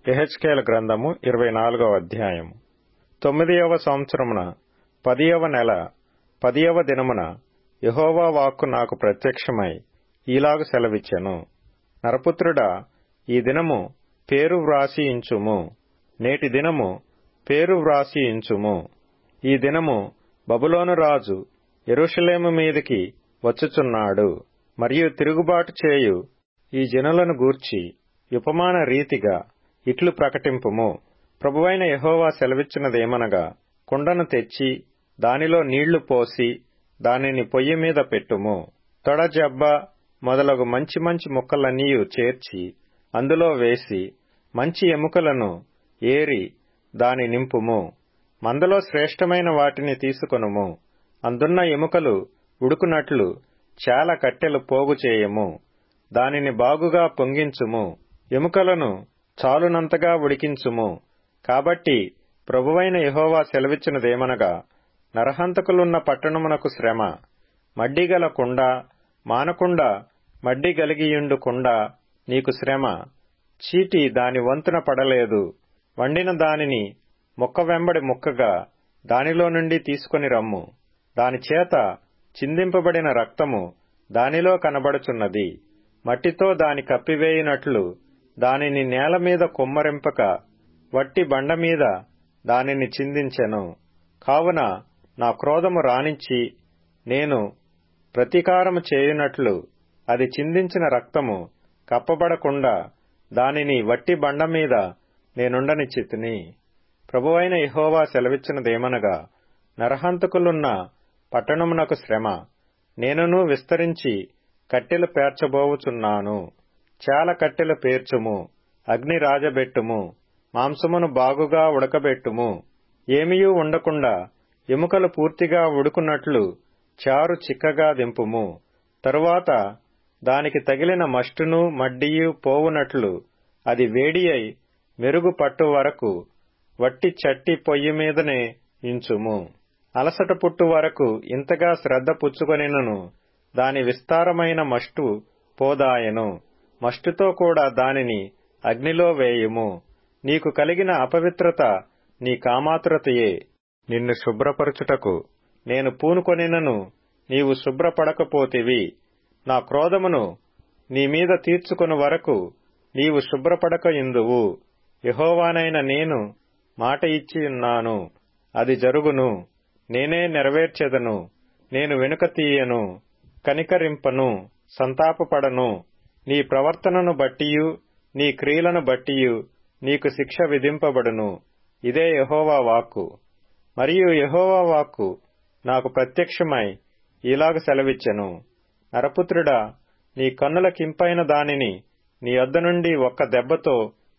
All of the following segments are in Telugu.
ఎహెచ్కేల గ్రంథము ఇరవై నాలుగవ అధ్యాయము తొమ్మిదియవ సంవత్సరమున పదియవ నెల పదియవ దినమున యహోవా వాక్కు నాకు ప్రత్యక్షమై ఈలాగు సెలవిచ్చెను నరపుత్రుడా ఈ దినము పేరు వ్రాసి ఇంచుము నేటి దినము పేరు వ్రాసి ఇంచుము ఈ దినము బబులోను రాజు ఎరుషలేము మీదికి వచ్చుచున్నాడు మరియు తిరుగుబాటు చేయు ఈ జనులను గూర్చి ఉపమాన రీతిగా ఇట్లు ప్రకటింపుము ప్రభువైన యహోవా సెలవిచ్చినదేమనగా కుండను తెచ్చి దానిలో నీళ్లు పోసి దానిని పొయ్యి మీద పెట్టుము తొడజబ్బ మొదలగు మంచి మంచి ముక్కలన్నీయు చేర్చి అందులో వేసి మంచి ఎముకలను ఏరి దాని నింపుము మందలో శ్రేష్టమైన వాటిని తీసుకొనుము అందున్న ఎముకలు ఉడుకునట్లు చాలా కట్టెలు పోగు చేయము దానిని బాగుగా పొంగించుము ఎముకలను చాలునంతగా ఉడికించుము కాబట్టి ప్రభువైన యహోవా సెలవిచ్చినదేమనగా నరహంతకులున్న పట్టణమునకు శ్రమ మడ్డిగల కుండ మానకుండ మడ్డి గలిగియుండు కుండ నీకు శ్రమ చీటి దాని వంతున పడలేదు వండిన దానిని ముక్క వెంబడి ముక్కగా దానిలో నుండి తీసుకొని రమ్ము దాని చేత చిందింపబడిన రక్తము దానిలో కనబడుచున్నది మట్టితో దాని కప్పివేయినట్లు దానిని నేల మీద కుమ్మరింపక వట్టి బండ మీద దానిని చిందించెను కావున నా క్రోధము రానిచ్చి నేను ప్రతీకారము చేయునట్లు అది చిందించిన రక్తము కప్పబడకుండా దానిని వట్టి బండ మీద నేనుండనిచ్చితిని ప్రభువైన యహోవా సెలవిచ్చినదేమనగా నరహంతకులున్న పట్టణమునకు శ్రమ నేనును విస్తరించి కట్టెలు పేర్చబోవుచున్నాను చాలా కట్టెలు పేర్చుము అగ్ని రాజబెట్టుము మాంసమును బాగుగా ఉడకబెట్టుము ఏమీయూ ఉండకుండా ఎముకలు పూర్తిగా ఉడుకున్నట్లు చారు చిక్కగా దింపుము తరువాత దానికి తగిలిన మష్టును మడ్డియు పోవునట్లు అది వేడి అయి మెరుగు పట్టు వరకు వట్టి చట్టి పొయ్యి మీదనే ఇంచుము అలసట పుట్టు వరకు ఇంతగా శ్రద్ధ పుచ్చుకొనినను దాని విస్తారమైన మష్టు పోదాయను మష్టుతో కూడా దానిని అగ్నిలో వేయుము నీకు కలిగిన అపవిత్రత నీ కామాతురతయే నిన్ను శుభ్రపరచుటకు నేను పూనుకొనినను నీవు శుభ్రపడకపోతివి నా క్రోధమును నీ మీద తీర్చుకొను వరకు నీవు శుభ్రపడక ఇందువు యహోవానైన నేను మాట ఇచ్చి ఉన్నాను అది జరుగును నేనే నెరవేర్చెదను నేను వెనుక తీయను కనికరింపను సంతాపపడను నీ ప్రవర్తనను బట్టియు నీ క్రియలను బట్టియు నీకు శిక్ష విధింపబడును ఇదే యహోవా వాక్కు మరియు యహోవా వాక్కు నాకు ప్రత్యక్షమై ఇలాగ సెలవిచ్చెను నరపుత్రుడా నీ కన్నుల కింపైన దానిని నీ వద్ద నుండి ఒక్క దెబ్బతో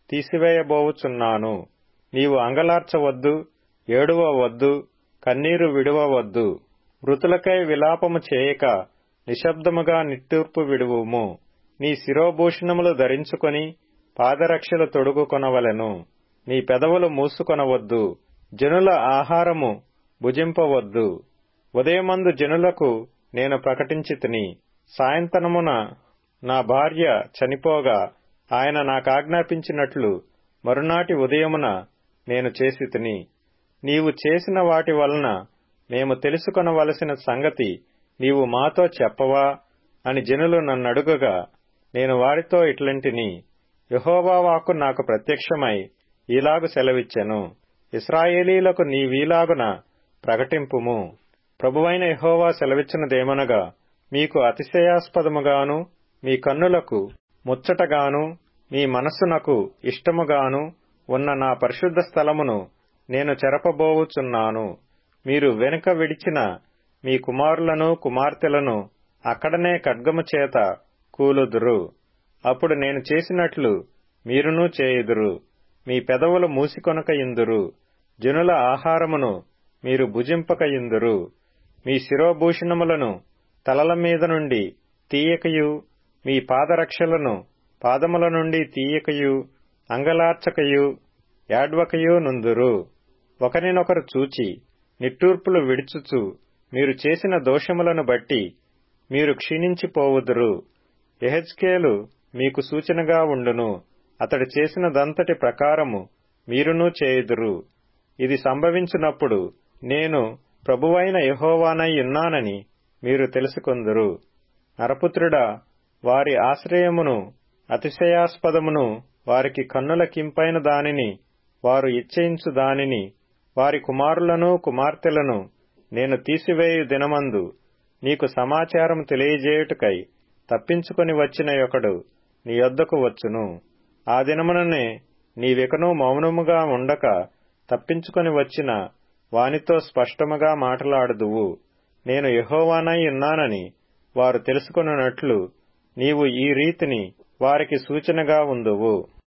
తీసివేయబోవుచున్నాను నీవు అంగలార్చవద్దు ఏడువవద్దు కన్నీరు విడువవద్దు మృతులకై విలాపము చేయక నిశ్శబ్దముగా నిట్టూర్పు విడువుము నీ శిరోభూషణములు ధరించుకొని పాదరక్షలు తొడుగుకొనవలెను నీ పెదవులు మూసుకొనవద్దు జనుల ఆహారము భుజింపవద్దు ఉదయమందు జనులకు నేను ప్రకటించితిని సాయంత్రమున నా భార్య చనిపోగా ఆయన నాకాజ్ఞాపించినట్లు మరునాటి ఉదయమున నేను చేసితిని నీవు చేసిన వాటి వలన మేము తెలుసుకొనవలసిన సంగతి నీవు మాతో చెప్పవా అని జనులు నన్నడుగగా నేను వారితో ఇట్లంటిని యహోవా వాక్కు నాకు ప్రత్యక్షమై ఈలాగు సెలవిచ్చెను ఇస్రాయేలీలకు నీవీలాగున ప్రకటింపుము ప్రభువైన యహోవా సెలవిచ్చినదేమనగా మీకు అతిశయాస్పదముగాను మీ కన్నులకు ముచ్చటగాను మీ మనస్సునకు ఇష్టముగాను ఉన్న నా పరిశుద్ధ స్థలమును నేను చెరపబోవుచున్నాను మీరు వెనుక విడిచిన మీ కుమారులను కుమార్తెలను అక్కడనే ఖడ్గము చేత కూలుదురు అప్పుడు నేను చేసినట్లు మీరునూ చేయుదురు మీ పెదవులు మూసికొనక ఇందురు జనుల ఆహారమును మీరు భుజింపక ఇందురు మీ శిరోభూషణములను తలల మీద నుండి తీయకయు మీ పాదరక్షలను పాదముల నుండి తీయకయు అంగలార్చకయు యాడ్వకయు నుందురు ఒకరినొకరు చూచి నిట్టూర్పులు విడుచుచు మీరు చేసిన దోషములను బట్టి మీరు క్షీణించిపోవుదురు ఎహెచ్కేలు మీకు సూచనగా ఉండును అతడు చేసినదంతటి ప్రకారము మీరునూ చేయుదురు ఇది సంభవించినప్పుడు నేను ప్రభువైన యహోవానై ఉన్నానని మీరు తెలుసుకొందురు నరపుత్రుడా వారి ఆశ్రయమును అతిశయాస్పదమును వారికి కన్నులకింపైన దానిని వారు ఇచ్చయించు దానిని వారి కుమారులను కుమార్తెలను నేను తీసివేయు దినమందు నీకు సమాచారం తెలియజేయుటకై తప్పించుకొని వచ్చిన ఒకడు నీ యొద్దకు వచ్చును ఆ దినముననే నీవికను మౌనముగా ఉండక తప్పించుకొని వచ్చిన వానితో స్పష్టముగా మాటలాడుదువు నేను యహోవానై ఉన్నానని వారు తెలుసుకొనున్నట్లు నీవు ఈ రీతిని వారికి సూచనగా ఉందువు